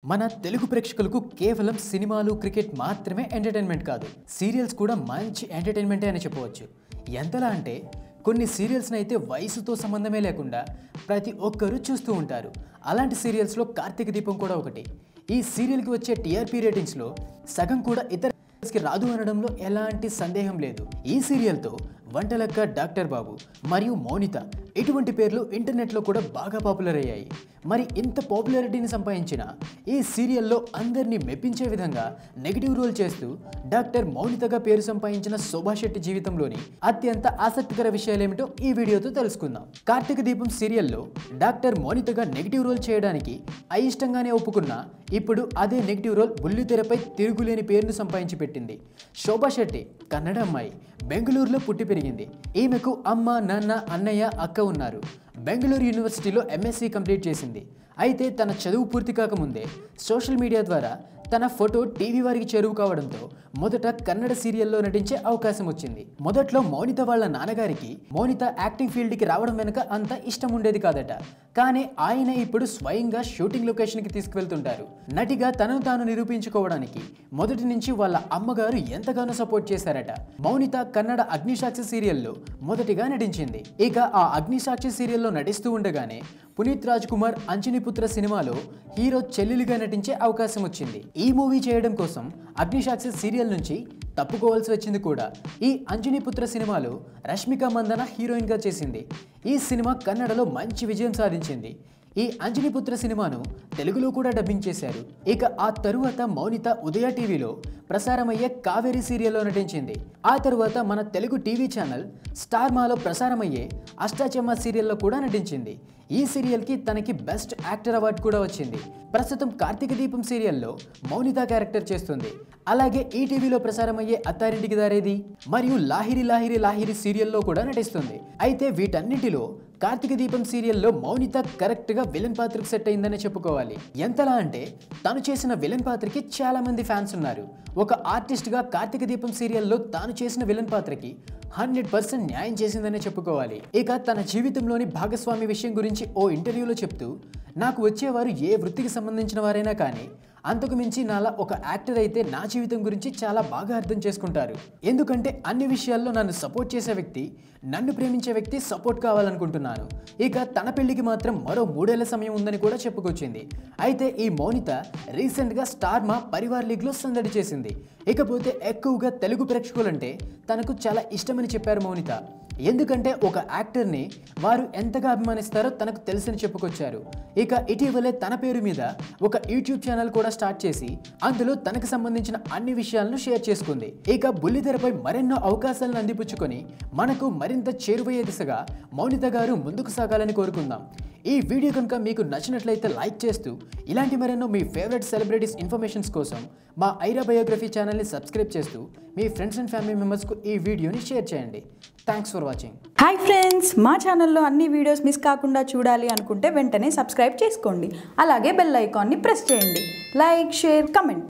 మన తెలుగు ప్రేక్షకులకు కేవలం సినిమాలు క్రికెట్ మాత్రమే ఎంటర్టైన్మెంట్ కాదు సీరియల్స్ కూడా మంచి ఎంటర్టైన్మెంటే అని చెప్పవచ్చు ఎంతలా అంటే కొన్ని సీరియల్స్ని అయితే వయసుతో సంబంధమే లేకుండా ప్రతి ఒక్కరూ చూస్తూ ఉంటారు అలాంటి సీరియల్స్లో కార్తీక దీపం కూడా ఒకటి ఈ సీరియల్కి వచ్చే టీఆర్పీ రేటింగ్స్లో సగం కూడా ఇతర కి రాదు అనడంలో ఎలాంటి సందేహం లేదు ఈ సీరియల్తో వంటలక్క డాక్టర్ బాబు మరియు మౌనిత ఇటువంటి పేర్లు ఇంటర్నెట్లో కూడా బాగా పాపులర్ అయ్యాయి మరి ఇంత పాపులారిటీని సంపాదించిన ఈ సీరియల్లో అందరినీ మెప్పించే విధంగా నెగిటివ్ రోల్ చేస్తూ డాక్టర్ మౌనితగా పేరు సంపాదించిన శోభా శెట్టి జీవితంలోని అత్యంత ఆసక్తికర విషయాలేమిటో ఈ వీడియోతో తెలుసుకుందాం కార్తీక దీపం సీరియల్లో డాక్టర్ మౌనితగా నెగిటివ్ రోల్ చేయడానికి అయిష్టంగానే ఒప్పుకున్నా ఇప్పుడు అదే నెగిటివ్ రోల్ బుల్లితెరపై తిరుగులేని పేరును సంపాదించి పెట్టింది శోభా శెట్టి కన్నడ అమ్మాయి బెంగళూరులో పుట్టి పెరిగింది ఈమెకు అమ్మ నాన్న అన్నయ్య అక్క ఉన్నారు బెంగళూరు యూనివర్సిటీలో ఎంఎస్సీ కంప్లీట్ చేసింది అయితే తన చదువు పూర్తి కాకముందే సోషల్ మీడియా ద్వారా తన ఫోటో టీవీ వారికి చేరువు కావడంతో మొదట కన్నడ సీరియల్లో నటించే అవకాశం వచ్చింది మొదట్లో మౌనిత వాళ్ళ నాన్నగారికి మౌనిత యాక్టింగ్ ఫీల్డ్కి రావడం వెనుక అంత ఇష్టం ఉండేది కాదట కానీ ఆయన ఇప్పుడు స్వయంగా షూటింగ్ లొకేషన్కి తీసుకువెళ్తుంటారు నటిగా తనను తాను నిరూపించుకోవడానికి మొదటి నుంచి వాళ్ళ అమ్మగారు ఎంతగానో సపోర్ట్ చేశారట మౌనిత కన్నడ అగ్నిసాక్షి సీరియల్లో మొదటిగా నటించింది ఇక ఆ అగ్నిసాక్షి సీరియల్లో నటిస్తూ ఉండగానే పునీత్ రాజ్ కుమార్ అంజనిపుత్ర సినిమాలో హీరో చెల్లెలిగా నటించే అవకాశం వచ్చింది ఈ మూవీ చేయడం కోసం అగ్నిసాక్షి సీరియల్ నుంచి తప్పుకోవాల్సి వచ్చింది కూడా ఈ అంజనీపుత్ర సినిమాలో రష్మిక మందన హీరోయిన్గా చేసింది ఈ సినిమా కన్నడలో మంచి విజయం సాధించింది ఈ అంజనీపుత్ర సినిమాను తెలుగులో కూడా డబ్బింగ్ చేశారు ఇక ఆ తరువాత మౌనిత ఉదయ టీవీలో ప్రసారమయ్యే కావేరీ సీరియల్లో నటించింది ఆ తరువాత మన తెలుగు టీవీ ఛానల్ స్టార్ మాలో ప్రసారమయ్యే అష్టాచెమ్మ సీరియల్లో కూడా నటించింది ఈ సీరియల్కి తనకి బెస్ట్ యాక్టర్ అవార్డు కూడా వచ్చింది ప్రస్తుతం కార్తీక దీపం సీరియల్లో మౌనిత క్యారెక్టర్ చేస్తుంది అలాగే ఈ టీవీలో ప్రసారమయ్యే అత్తారింటికి దారేది మరియు లాహిరి లాహిరి లాహిరి సీరియల్లో కూడా నటిస్తుంది అయితే వీటన్నిటిలో కార్తీక దీపం సీరియల్లో మౌనిత కరెక్ట్గా విలన్ పాత్రకు సెట్ అయిందని చెప్పుకోవాలి ఎంతలా అంటే తను చేసిన విలన్ పాత్రకి చాలా మంది ఫ్యాన్స్ ఉన్నారు ఒక ఆర్టిస్ట్గా కార్తీక దీపం సీరియల్లో తాను చేసిన విలన్ పాత్రకి హండ్రెడ్ పర్సెంట్ న్యాయం చేసిందనే చెప్పుకోవాలి ఇక తన జీవితంలోని భాగస్వామి విషయం గురించి ఓ ఇంటర్వ్యూలో చెప్తూ నాకు వచ్చేవారు ఏ వృత్తికి సంబంధించిన వారైనా కానీ అంతకు మించి నాలా ఒక యాక్టర్ అయితే నా జీవితం గురించి చాలా బాగా అర్థం చేసుకుంటారు ఎందుకంటే అన్ని విషయాల్లో నన్ను సపోర్ట్ చేసే వ్యక్తి నన్ను ప్రేమించే వ్యక్తి సపోర్ట్ కావాలనుకుంటున్నాను ఇక తన పెళ్లికి మాత్రం మరో మూడేళ్ల సమయం ఉందని కూడా చెప్పుకొచ్చింది అయితే ఈ మౌనిత రీసెంట్గా స్టార్ మా పరివార్ లీగ్లో సందడి చేసింది ఇకపోతే ఎక్కువగా తెలుగు ప్రేక్షకులంటే తనకు చాలా ఇష్టమని చెప్పారు మౌనిత ఎందుకంటే ఒక యాక్టర్ని వారు ఎంతగా అభిమానిస్తారో తనకు తెలుసని చెప్పుకొచ్చారు ఇక ఇటీవలే తన పేరు మీద ఒక యూట్యూబ్ ఛానల్ కూడా స్టార్ట్ చేసి అందులో తనకు సంబంధించిన అన్ని విషయాలను షేర్ చేసుకుంది ఇక బుల్లితెరపై మరెన్నో అవకాశాలను అందిపుచ్చుకొని మనకు మరింత చేరువయ్యే దిశగా మౌనిత గారు ముందుకు సాగాలని కోరుకుందాం ఈ వీడియో కనుక మీకు నచ్చినట్లయితే లైక్ చేస్తూ ఇలాంటి మరెన్నో మీ ఫేవరెట్ సెలబ్రిటీస్ ఇన్ఫర్మేషన్స్ కోసం మా ఐరా బయోగ్రఫీ ఛానల్ని సబ్స్క్రైబ్ చేస్తూ మీ ఫ్రెండ్స్ అండ్ ఫ్యామిలీ మెంబర్స్కు ఈ వీడియోని షేర్ చేయండి thanks for watching hi friends మా ఛానల్లో అన్ని వీడియోస్ మిస్ కాకుండా చూడాలి అనుకుంటే వెంటనే సబ్స్క్రైబ్ చేసుకోండి అలాగే బెల్ ఐకాన్ని ప్రెస్ చేయండి లైక్ షేర్ కమెంట్